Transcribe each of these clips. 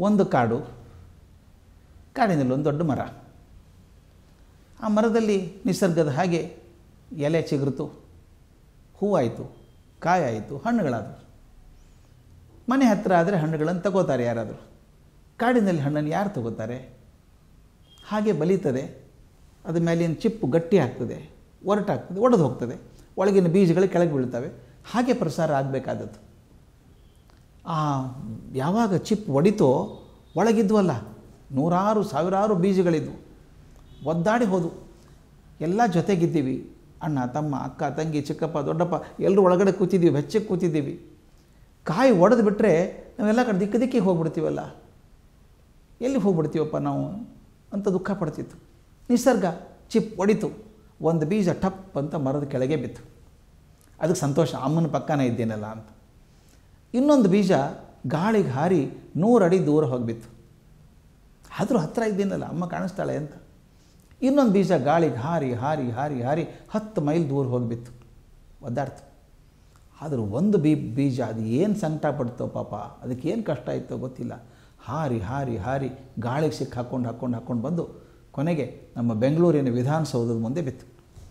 ಒಂದು ಕಾಡು ಕಾಡಿನಲ್ಲಿ ಒಂದು ದೊಡ್ಡ ಮರ ಆ ಮರದಲ್ಲಿ ನಿಸರ್ಗದ ಹಾಗೆ ಎಲೆ ಚಿಗುರಿತು ಹೂವಾಯಿತು ಕಾಯಾಯಿತು ಹಣ್ಣುಗಳಾದವು ಮನೆ ಹತ್ತಿರ ಆದರೆ ಹಣ್ಣುಗಳನ್ನು ತಗೋತಾರೆ ಯಾರಾದರೂ ಕಾಡಿನಲ್ಲಿ ಹಣ್ಣನ್ನು ಯಾರು ತಗೋತಾರೆ ಹಾಗೆ ಬಲೀತದೆ ಅದ ಮೇಲಿನ ಚಿಪ್ಪು ಗಟ್ಟಿ ಆಗ್ತದೆ ಒರಟಾಗ್ತದೆ ಒಡೆದು ಹೋಗ್ತದೆ ಒಳಗಿನ ಬೀಜಗಳು ಕೆಳಗೆ ಬೀಳ್ತವೆ ಹಾಗೆ ಪ್ರಸಾರ ಆಗಬೇಕಾದದ್ದು ಆ ಯಾವಾಗ ಚಿಪ್ ಒಡಿತೋ ಒಳಗಿದ್ವಲ್ಲ ನೂರಾರು ಸಾವಿರಾರು ಬೀಜಗಳಿದ್ವು ಒದ್ದಾಡಿ ಹೋದವು ಎಲ್ಲ ಜೊತೆಗಿದ್ದೀವಿ ಅಣ್ಣ ತಮ್ಮ ಅಕ್ಕ ತಂಗಿ ಚಿಕ್ಕಪ್ಪ ದೊಡ್ಡಪ್ಪ ಎಲ್ಲರೂ ಒಳಗಡೆ ಕೂತಿದ್ದೀವಿ ಬೆಚ್ಚಗೆ ಕೂತಿದ್ದೀವಿ ಕಾಯಿ ಒಡೆದು ಬಿಟ್ಟರೆ ನಾವೆಲ್ಲ ಕಡೆ ದಿಕ್ಕ ದಿಕ್ಕಿಗೆ ಹೋಗ್ಬಿಡ್ತೀವಲ್ಲ ಎಲ್ಲಿ ಹೋಗ್ಬಿಡ್ತೀವಪ್ಪ ನಾವು ಅಂತ ದುಃಖ ಪಡ್ತಿತ್ತು ನಿಸರ್ಗ ಚಿಪ್ ಒಡಿತು ಒಂದು ಬೀಜ ಟಪ್ ಅಂತ ಮರದ ಕೆಳಗೆ ಬಿತ್ತು ಅದಕ್ಕೆ ಸಂತೋಷ ಅಮ್ಮನ ಪಕ್ಕನೇ ಇದ್ದೇನಲ್ಲ ಅಂತ ಇನ್ನೊಂದು ಬೀಜ ಗಾಳಿಗೆ ಹಾರಿ ನೂರು ಅಡಿ ದೂರ ಹೋಗಿಬಿತ್ತು ಆದರೂ ಹತ್ತಿರ ಇದ್ದೀನಲ್ಲ ಅಮ್ಮ ಕಾಣಿಸ್ತಾಳೆ ಅಂತ ಇನ್ನೊಂದು ಬೀಜ ಗಾಳಿಗೆ ಹಾರಿ ಹಾರಿ ಹಾರಿ ಹಾರಿ ಹತ್ತು ಮೈಲ್ ದೂರ ಹೋಗಿಬಿತ್ತು ಒದ್ದಾಡ್ತು ಆದರೂ ಒಂದು ಬೀ ಬೀಜ ಅದು ಏನು ಸಂಕಟ ಪಡ್ತೋ ಪಾಪ ಅದಕ್ಕೆ ಏನು ಕಷ್ಟ ಇತ್ತೋ ಗೊತ್ತಿಲ್ಲ ಹಾರಿ ಹಾರಿ ಹಾರಿ ಗಾಳಿಗೆ ಸಿಕ್ಕಿ ಹಾಕ್ಕೊಂಡು ಹಾಕ್ಕೊಂಡು ಹಾಕ್ಕೊಂಡು ಬಂದು ಕೊನೆಗೆ ನಮ್ಮ ಬೆಂಗಳೂರಿನ ವಿಧಾನಸೌಧದ ಮುಂದೆ ಬಿತ್ತು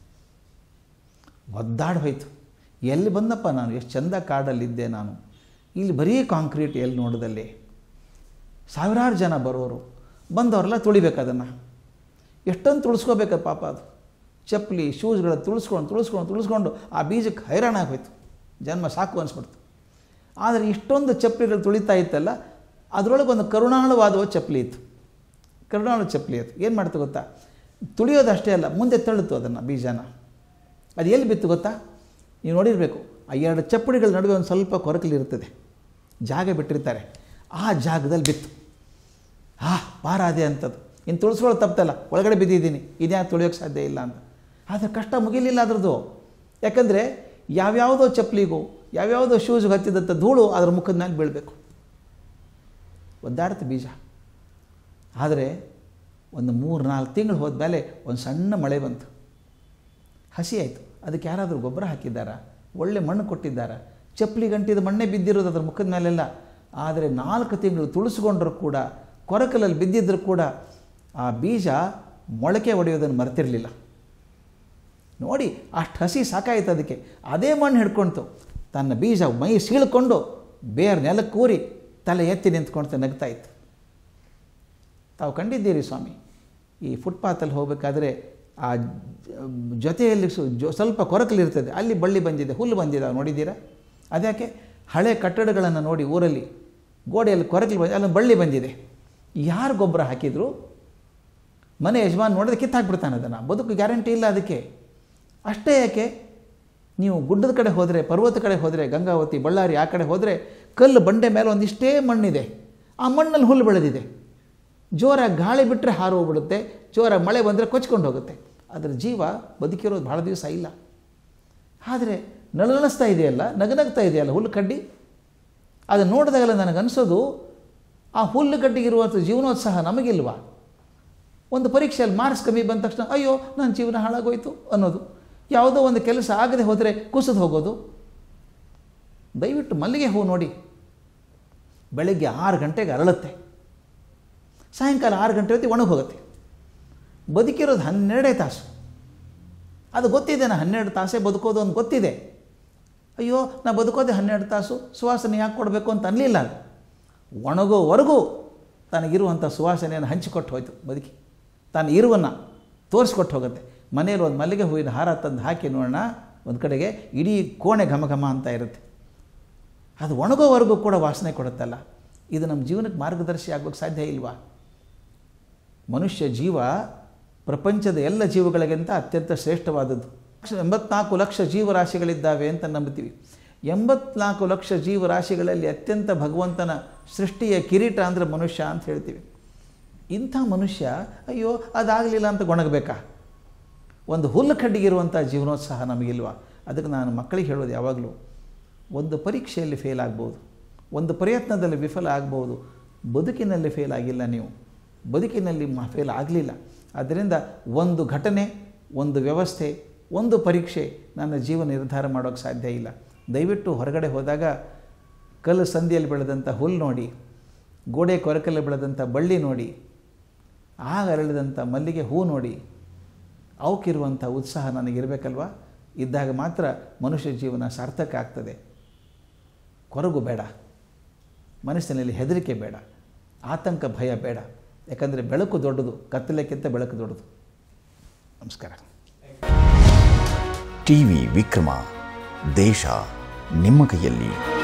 ಒದ್ದಾಡಿ ಹೋಯ್ತು ಎಲ್ಲಿ ಬಂದಪ್ಪ ನಾನು ಎಷ್ಟು ಚಂದ ಕಾಡಲ್ಲಿದ್ದೆ ನಾನು ಇಲ್ಲಿ ಬರೀ ಕಾಂಕ್ರೀಟ್ ಎಲ್ಲಿ ನೋಡಿದಲ್ಲಿ ಸಾವಿರಾರು ಜನ ಬರೋರು ಬಂದವರೆಲ್ಲ ತುಳಿಬೇಕು ಅದನ್ನು ಎಷ್ಟೊಂದು ತುಳಿಸ್ಕೋಬೇಕು ಪಾಪ ಅದು ಚಪ್ಪಲಿ ಶೂಸ್ಗಳ ತುಳಿಸ್ಕೊಂಡು ತುಳಿಸ್ಕೊಂಡು ತುಳಿಸ್ಕೊಂಡು ಆ ಬೀಜಕ್ಕೆ ಹೈರಾಣ ಆಗೋಯ್ತು ಜನ್ಮ ಸಾಕು ಅನಿಸ್ಬಿಡ್ತು ಆದರೆ ಇಷ್ಟೊಂದು ಚಪ್ಪಲಿಗಳು ತುಳಿತಾ ಇತ್ತಲ್ಲ ಅದರೊಳಗೆ ಒಂದು ಕರುಣಾಳವಾದ ಚಪ್ಪಲಿ ಇತ್ತು ಕರುಣಾಳು ಚಪ್ಪಲಿ ಅದು ಏನು ಮಾಡ್ತು ಗೊತ್ತಾ ತುಳಿಯೋದು ಅಷ್ಟೇ ಅಲ್ಲ ಮುಂದೆ ತಳ್ಳಿತು ಅದನ್ನು ಬೀಜನ ಅದು ಎಲ್ಲಿ ಬಿತ್ತು ಗೊತ್ತಾ ನೀವು ನೋಡಿರಬೇಕು ಆ ಎರಡು ಚಪ್ಪಡಿಗಳ ನಡುವೆ ಒಂದು ಸ್ವಲ್ಪ ಕೊರಕಲಿರ್ತದೆ ಜಾಗ ಬಿಟ್ಟಿರ್ತಾರೆ ಆ ಜಾಗದಲ್ಲಿ ಬಿತ್ತು ಆ ಪಾರಾದೆ ಅಂಥದ್ದು ಇನ್ನು ತುಳಿಸ್ಕೊಳ್ಳೋ ತಪ್ಪಲ್ಲ ಒಳಗಡೆ ಬಿದ್ದಿದ್ದೀನಿ ಇದ್ಯಾಕೆ ತುಳಿಯೋಕ್ಕೆ ಸಾಧ್ಯ ಇಲ್ಲ ಅಂತ ಆದರೆ ಕಷ್ಟ ಮುಗಿಲಿಲ್ಲ ಅದ್ರದ್ದು ಯಾಕಂದರೆ ಯಾವ್ಯಾವುದೋ ಚಪ್ಪಲಿಗೂ ಯಾವ್ಯಾವುದೋ ಶೂಸ್ಗೆ ಹತ್ತಿದಂಥ ಧೂಳು ಅದರ ಮುಖದ ಮೇಲೆ ಬೀಳಬೇಕು ಒದ್ದಾಡ್ತು ಬೀಜ ಆದರೆ ಒಂದು ಮೂರು ನಾಲ್ಕು ತಿಂಗಳು ಹೋದ್ಮೇಲೆ ಒಂದು ಸಣ್ಣ ಮಳೆ ಬಂತು ಹಸಿ ಆಯಿತು ಅದಕ್ಕೆ ಯಾರಾದರೂ ಗೊಬ್ಬರ ಹಾಕಿದ್ದಾರಾ ಒಳ್ಳೆ ಮಣ್ಣು ಕೊಟ್ಟಿದ್ದಾರಾ ಚಪ್ಪಲಿ ಗಂಟಿದ ಮಣ್ಣೆ ಬಿದ್ದಿರೋದು ಅದರ ಮುಖದ ಮೇಲೆಲ್ಲ ಆದರೆ ನಾಲ್ಕು ತಿಂಗಳು ತುಳಿಸ್ಕೊಂಡ್ರೂ ಕೂಡ ಕೊರಕಲಲ್ಲಿ ಬಿದ್ದಿದ್ದರೂ ಕೂಡ ಆ ಬೀಜ ಮೊಳಕೆ ಒಡೆಯೋದನ್ನು ಮರೆತಿರಲಿಲ್ಲ ನೋಡಿ ಅಷ್ಟು ಹಸಿ ಸಾಕಾಯಿತು ಅದಕ್ಕೆ ಅದೇ ಮಣ್ಣು ಹಿಡ್ಕೊಳ್ತು ತನ್ನ ಬೀಜ ಮೈ ಸೀಳ್ಕೊಂಡು ಬೇರೆ ನೆಲಕ್ಕೆ ಕೂರಿ ತಲೆ ಎತ್ತಿ ನಿಂತ್ಕೊಳ್ತಾ ನಗ್ತಾ ಇತ್ತು ತಾವು ಕಂಡಿದ್ದೀರಿ ಸ್ವಾಮಿ ಈ ಫುಟ್ಪಾತಲ್ಲಿ ಹೋಗಬೇಕಾದ್ರೆ ಆ ಜೊತೆಯಲ್ಲಿ ಸ್ವಲ್ಪ ಕೊರಕಲಿರ್ತದೆ ಅಲ್ಲಿ ಬಳ್ಳಿ ಬಂದಿದೆ ಹುಲ್ಲು ಬಂದಿದೆ ನೋಡಿದ್ದೀರಾ ಅದ್ಯಾಕೆ ಹಳೆ ಕಟ್ಟಡಗಳನ್ನು ನೋಡಿ ಊರಲ್ಲಿ ಗೋಡೆಯಲ್ಲಿ ಕೊರಕಲಿ ಬಂದಿದೆ ಅಲ್ಲಿ ಬಳ್ಳಿ ಬಂದಿದೆ ಯಾರು ಗೊಬ್ಬರ ಹಾಕಿದ್ರು ಮನೆ ಯಜಮಾನ್ ನೋಡಿದ್ರೆ ಕಿತ್ತಾಕ್ಬಿಡ್ತಾನೆ ಅದನ್ನು ಬದುಕು ಗ್ಯಾರಂಟಿ ಇಲ್ಲ ಅದಕ್ಕೆ ಅಷ್ಟೇ ಯಾಕೆ ನೀವು ಗುಡ್ಡದ ಕಡೆ ಹೋದರೆ ಪರ್ವತ ಕಡೆ ಹೋದರೆ ಗಂಗಾವತಿ ಬಳ್ಳಾರಿ ಆ ಕಡೆ ಹೋದರೆ ಕಲ್ಲು ಬಂಡೆ ಮೇಲೆ ಒಂದಿಷ್ಟೇ ಮಣ್ಣಿದೆ ಆ ಮಣ್ಣಲ್ಲಿ ಹುಲ್ಲು ಬೆಳೆದಿದೆ ಜೋರಾಗಿ ಗಾಳಿ ಬಿಟ್ಟರೆ ಹಾರು ಹೋಗ್ಬಿಡುತ್ತೆ ಜೋರಾಗಿ ಮಳೆ ಬಂದರೆ ಕೊಚ್ಕೊಂಡು ಹೋಗುತ್ತೆ ಅದರ ಜೀವ ಬದುಕಿರೋದು ಭಾಳ ದಿವಸ ಇಲ್ಲ ಆದರೆ ನಳನಳಿಸ್ತಾ ಇದೆಯಲ್ಲ ನಗನಗ್ತಾ ಇದೆಯಲ್ಲ ಹುಲ್ಲು ಕಡ್ಡಿ ಅದನ್ನು ನೋಡಿದಾಗಲ್ಲ ನನಗನ್ಸೋದು ಆ ಹುಲ್ಲು ಕಡ್ಡಿಗಿರುವಂಥ ಜೀವನೋತ್ಸಾಹ ನಮಗಿಲ್ವಾ ಒಂದು ಪರೀಕ್ಷೆಯಲ್ಲಿ ಮಾರ್ಕ್ಸ್ ಕಮ್ಮಿ ಬಂದ ತಕ್ಷಣ ಅಯ್ಯೋ ನನ್ನ ಜೀವನ ಹಾಳಾಗೋಯ್ತು ಅನ್ನೋದು ಯಾವುದೋ ಒಂದು ಕೆಲಸ ಆಗದೆ ಹೋದರೆ ಕುಸಿದು ಹೋಗೋದು ದಯವಿಟ್ಟು ಮಲ್ಲಿಗೆ ಹೂ ನೋಡಿ ಬೆಳಗ್ಗೆ ಆರು ಗಂಟೆಗೆ ಅರಳುತ್ತೆ ಸಾಯಂಕಾಲ ಆರು ಗಂಟೆ ಹೊತ್ತಿಗೆ ಒಣಗಿ ಹೋಗುತ್ತೆ ಬದುಕಿರೋದು ಹನ್ನೆರಡೇ ತಾಸು ಅದು ಗೊತ್ತಿದೆ ನಾ ಹನ್ನೆರಡು ತಾಸೇ ಬದುಕೋದು ಅಂತ ಗೊತ್ತಿದೆ ಅಯ್ಯೋ ನಾ ಬದುಕೋದೆ ಹನ್ನೆರಡು ತಾಸು ಸುವಾಸನೆ ಯಾಕೆ ಕೊಡಬೇಕು ಅಂತ ಅನ್ನಲಿಲ್ಲ ಅದು ಒಣಗೋವರೆಗೂ ತನಗಿರುವಂಥ ಸುವಾಸನೆಯನ್ನು ಹಂಚಿಕೊಟ್ಟು ಹೋಯ್ತು ಬದುಕಿ ತಾನು ಇರುವನ್ನು ತೋರಿಸ್ಕೊಟ್ಟು ಹೋಗುತ್ತೆ ಮನೆಯಲ್ಲಿ ಒಂದು ಮಲ್ಲಿಗೆ ಹೂವಿನ ಹಾರ ತಂದು ಹಾಕಿ ನೋಡೋಣ ಒಂದು ಕಡೆಗೆ ಇಡೀ ಕೋಣೆ ಘಮ ಘಮ ಅಂತ ಇರುತ್ತೆ ಅದು ಒಣಗೋವರೆಗೂ ಕೂಡ ವಾಸನೆ ಕೊಡುತ್ತಲ್ಲ ಇದು ನಮ್ಮ ಜೀವನಕ್ಕೆ ಮಾರ್ಗದರ್ಶಿ ಆಗೋಕ್ಕೆ ಸಾಧ್ಯ ಇಲ್ವಾ ಮನುಷ್ಯ ಜೀವ ಪ್ರಪಂಚದ ಎಲ್ಲ ಜೀವಗಳಿಗಿಂತ ಅತ್ಯಂತ ಶ್ರೇಷ್ಠವಾದದ್ದು ಎಂಬತ್ನಾಲ್ಕು ಲಕ್ಷ ಜೀವರಾಶಿಗಳಿದ್ದಾವೆ ಅಂತ ನಂಬ್ತೀವಿ ಎಂಬತ್ನಾಲ್ಕು ಲಕ್ಷ ಜೀವರಾಶಿಗಳಲ್ಲಿ ಅತ್ಯಂತ ಭಗವಂತನ ಸೃಷ್ಟಿಯ ಕಿರೀಟ ಅಂದರೆ ಮನುಷ್ಯ ಅಂತ ಹೇಳ್ತೀವಿ ಇಂಥ ಮನುಷ್ಯ ಅಯ್ಯೋ ಅದಾಗಲಿಲ್ಲ ಅಂತ ಗೊಣಗಬೇಕಾ ಒಂದು ಹುಲ್ಲು ಕಡ್ಡಿಗಿರುವಂಥ ಜೀವನೋತ್ಸಾಹ ನಮಗಿಲ್ವಾ ಅದಕ್ಕೆ ನಾನು ಮಕ್ಕಳಿಗೆ ಹೇಳೋದು ಯಾವಾಗಲೂ ಒಂದು ಪರೀಕ್ಷೆಯಲ್ಲಿ ಫೇಲ್ ಆಗ್ಬೋದು ಒಂದು ಪ್ರಯತ್ನದಲ್ಲಿ ವಿಫಲ ಆಗ್ಬೋದು ಬದುಕಿನಲ್ಲಿ ಫೇಲ್ ಆಗಿಲ್ಲ ನೀವು ಬದುಕಿನಲ್ಲಿ ಮ ಫೇಲ್ ಆಗಲಿಲ್ಲ ಆದ್ದರಿಂದ ಒಂದು ಘಟನೆ ಒಂದು ವ್ಯವಸ್ಥೆ ಒಂದು ಪರೀಕ್ಷೆ ನನ್ನ ಜೀವನ ನಿರ್ಧಾರ ಮಾಡೋಕ್ಕೆ ಸಾಧ್ಯ ಇಲ್ಲ ದಯವಿಟ್ಟು ಹೊರಗಡೆ ಹೋದಾಗ ಕಲ್ಲು ಸಂದಿಯಲ್ಲಿ ಬೆಳೆದಂಥ ಹುಲ್ಲು ನೋಡಿ ಗೋಡೆ ಕೊರಕಲ್ಲಿ ಬೆಳೆದಂಥ ಬಳ್ಳಿ ನೋಡಿ ಆಗ ಅರಳಿದಂಥ ಮಲ್ಲಿಗೆ ಹೂ ನೋಡಿ ಅವಕ್ಕಿರುವಂಥ ಉತ್ಸಾಹ ನನಗಿರಬೇಕಲ್ವಾ ಇದ್ದಾಗ ಮಾತ್ರ ಮನುಷ್ಯ ಜೀವನ ಸಾರ್ಥಕ ಆಗ್ತದೆ ಕೊರಗು ಬೇಡ ಮನಸ್ಸಿನಲ್ಲಿ ಹೆದರಿಕೆ ಬೇಡ ಆತಂಕ ಭಯ ಬೇಡ ಯಾಕಂದರೆ ಬೆಳಕು ದೊಡ್ಡದು ಕತ್ತಲೆಕ್ಕಿಂತ ಬೆಳಕು ದೊಡ್ಡದು ನಮಸ್ಕಾರ ಟಿವಿ ವಿಕ್ರಮ ದೇಶ ನಿಮ್ಮ ಕೈಯಲ್ಲಿ